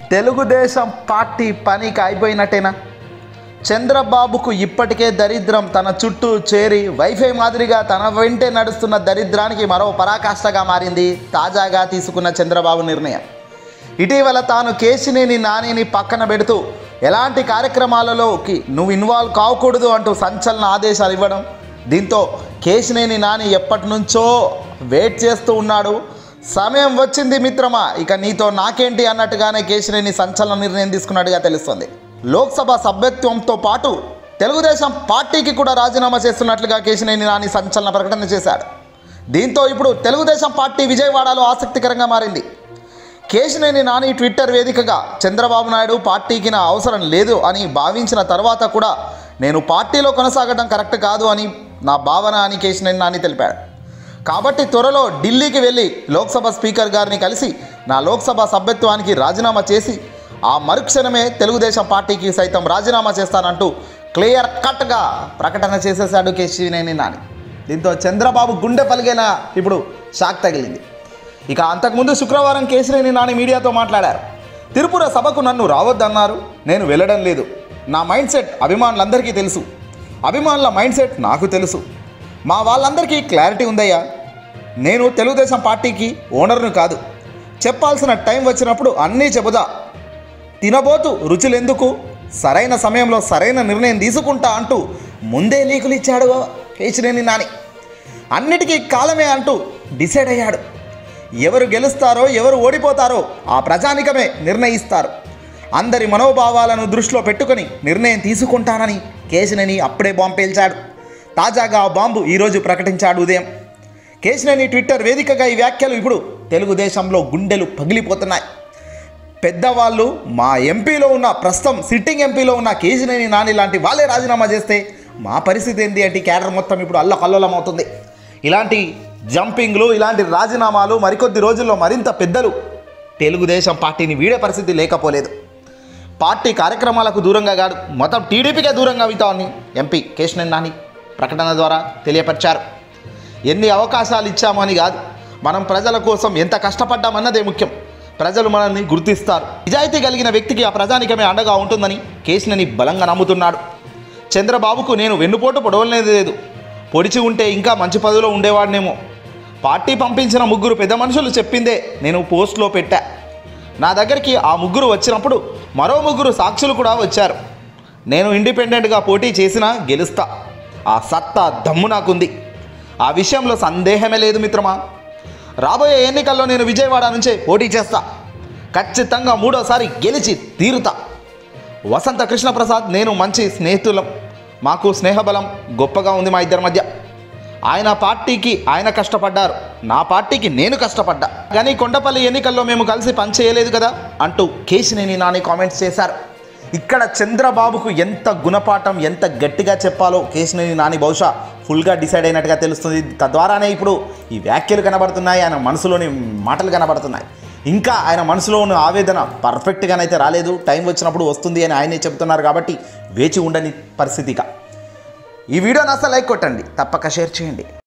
Telugu Desam party పనికి అయిపోయినట్టేనా చంద్రబాబుకు ఇప్పటికే దరిద్రం తన చుట్టూ చేరి వైఫై మాదిరిగా తన వెంటే నడుస్తున్న దరిద్రానికి మరో పరాకాష్ఠగా మారింది తాజాగా తీసుకున్న చంద్రబాబు నిర్ణయం ఇటీవల తాను కేసినేని నానిని పక్కన పెడుతూ ఎలాంటి కార్యక్రమాలలోకి నువ్వు ఇన్వాల్వ్ కావకూడదు అంటూ సంచలన ఆదేశాలు ఇవ్వడం దీంతో కేసినేని నాని ఎప్పటి నుంచో వెయిట్ చేస్తూ ఉన్నాడు సమయం వచ్చింది మిత్రమా ఇక నీతో నాకేంటి అన్నట్టుగానే కేసినేని సంచలన నిర్ణయం తీసుకున్నట్టుగా తెలుస్తుంది లోక్సభ సభ్యత్వంతో పాటు తెలుగుదేశం పార్టీకి కూడా రాజీనామా చేస్తున్నట్లుగా కేసినేని నాని సంచలన ప్రకటన చేశాడు దీంతో ఇప్పుడు తెలుగుదేశం పార్టీ విజయవాడలో ఆసక్తికరంగా మారింది కేశినేని నాని ట్విట్టర్ వేదికగా చంద్రబాబు నాయుడు పార్టీకి నా అవసరం లేదు అని భావించిన తర్వాత కూడా నేను పార్టీలో కొనసాగడం కరెక్ట్ కాదు అని నా భావన అని కేశినేని నాని తెలిపాడు కాబట్టి త్వరలో ఢిల్లీకి వెళ్ళి లోక్సభ స్పీకర్ గారిని కలిసి నా లోక్సభ సభ్యత్వానికి రాజీనామా చేసి ఆ మరుక్షణమే తెలుగుదేశం పార్టీకి సైతం రాజీనామా చేస్తానంటూ క్లియర్ కట్గా ప్రకటన చేసేశాడు కేశినేని నాని దీంతో చంద్రబాబు గుండె పలిగేలా ఇప్పుడు షాక్ తగిలింది ఇక అంతకుముందు శుక్రవారం కేశినేని నాని మీడియాతో మాట్లాడారు తిరుపుర సభకు నన్ను రావద్దన్నారు నేను వెళ్ళడం లేదు నా మైండ్ సెట్ అభిమానులందరికీ తెలుసు అభిమానుల మైండ్ సెట్ నాకు తెలుసు మా వాళ్ళందరికీ క్లారిటీ ఉందయ్యా నేను తెలుగుదేశం పార్టీకి ఓనర్ను కాదు చెప్పాల్సిన టైం వచ్చినప్పుడు అన్నీ చెబుదా తినబోతు రుచులెందుకు సరైన సమయంలో సరైన నిర్ణయం తీసుకుంటా అంటూ ముందే లీకులు ఇచ్చాడు కేశినేని నాని అన్నిటికీ కాలమే అంటూ డిసైడ్ అయ్యాడు ఎవరు గెలుస్తారో ఎవరు ఓడిపోతారో ఆ ప్రజానికమే నిర్ణయిస్తారు అందరి మనోభావాలను దృష్టిలో పెట్టుకొని నిర్ణయం తీసుకుంటానని కేశినేని అప్పుడే బాంబు పేల్చాడు తాజాగా ఆ బాంబు ఈరోజు ప్రకటించాడు ఉదయం కేశినేని ట్విట్టర్ వేదికగా ఈ వ్యాఖ్యలు ఇప్పుడు తెలుగుదేశంలో గుండెలు పగిలిపోతున్నాయి పెద్దవాళ్ళు మా ఎంపీలో ఉన్న ప్రస్తుతం సిట్టింగ్ ఎంపీలో ఉన్న కేశినేని నాని లాంటి వాళ్ళే రాజీనామా చేస్తే మా పరిస్థితి ఏంటి అంటే క్యాడర్ మొత్తం ఇప్పుడు అల్లకల్లోలం అవుతుంది ఇలాంటి జంపింగ్లు ఇలాంటి రాజీనామాలు మరికొద్ది రోజుల్లో మరింత పెద్దలు తెలుగుదేశం పార్టీని వీడే పరిస్థితి లేకపోలేదు పార్టీ కార్యక్రమాలకు దూరంగా కాదు మొత్తం టీడీపీకే దూరంగా అవుతామని ఎంపీ కేశినేని నాని ప్రకటన ద్వారా తెలియపరిచారు ఎన్ని అవకాశాలు ఇచ్చామని కాదు మనం ప్రజల కోసం ఎంత కష్టపడ్డామన్నదే ముఖ్యం ప్రజలు మనల్ని గుర్తిస్తారు నిజాయితీ కలిగిన వ్యక్తికి ఆ ప్రజానికమే అండగా ఉంటుందని కేసునని బలంగా నమ్ముతున్నాడు చంద్రబాబుకు నేను వెన్నుపోటు పొడవలేదు లేదు పొడిచి ఉంటే ఇంకా మంచి పదవిలో ఉండేవాడినేమో పార్టీ పంపించిన ముగ్గురు పెద్ద మనుషులు చెప్పిందే నేను పోస్ట్లో పెట్టా నా దగ్గరికి ఆ ముగ్గురు వచ్చినప్పుడు మరో ముగ్గురు సాక్షులు కూడా వచ్చారు నేను ఇండిపెండెంట్గా పోటీ చేసినా గెలుస్తా ఆ సత్తా దమ్ము నాకుంది ఆ విషయంలో సందేహమే లేదు మిత్రమా రాబోయే ఎన్నికల్లో నేను విజయవాడ నుంచే పోటీ చేస్తా ఖచ్చితంగా మూడోసారి గెలిచి తీరుతా వసంత కృష్ణప్రసాద్ నేను మంచి స్నేహితులం మాకు స్నేహబలం గొప్పగా ఉంది మా ఇద్దరి మధ్య ఆయన పార్టీకి ఆయన కష్టపడ్డారు నా పార్టీకి నేను కష్టపడ్డా కానీ కొండపల్లి ఎన్నికల్లో మేము కలిసి పనిచేయలేదు కదా అంటూ కేశినేని నాని కామెంట్స్ చేశారు ఇక్కడ చంద్రబాబుకు ఎంత గుణపాఠం ఎంత గట్టిగా చెప్పాలో కేశినేని నాని బహుశా ఫుల్గా డిసైడ్ అయినట్టుగా తెలుస్తుంది తద్వారానే ఇప్పుడు ఈ వ్యాఖ్యలు కనబడుతున్నాయి ఆయన మనసులోని మాటలు కనబడుతున్నాయి ఇంకా ఆయన మనసులో ఉన్న ఆవేదన పర్ఫెక్ట్గానైతే రాలేదు టైం వచ్చినప్పుడు వస్తుంది అని ఆయనే చెబుతున్నారు కాబట్టి వేచి ఉండని పరిస్థితిగా ఈ వీడియోని అసలు లైక్ కొట్టండి తప్పక షేర్ చేయండి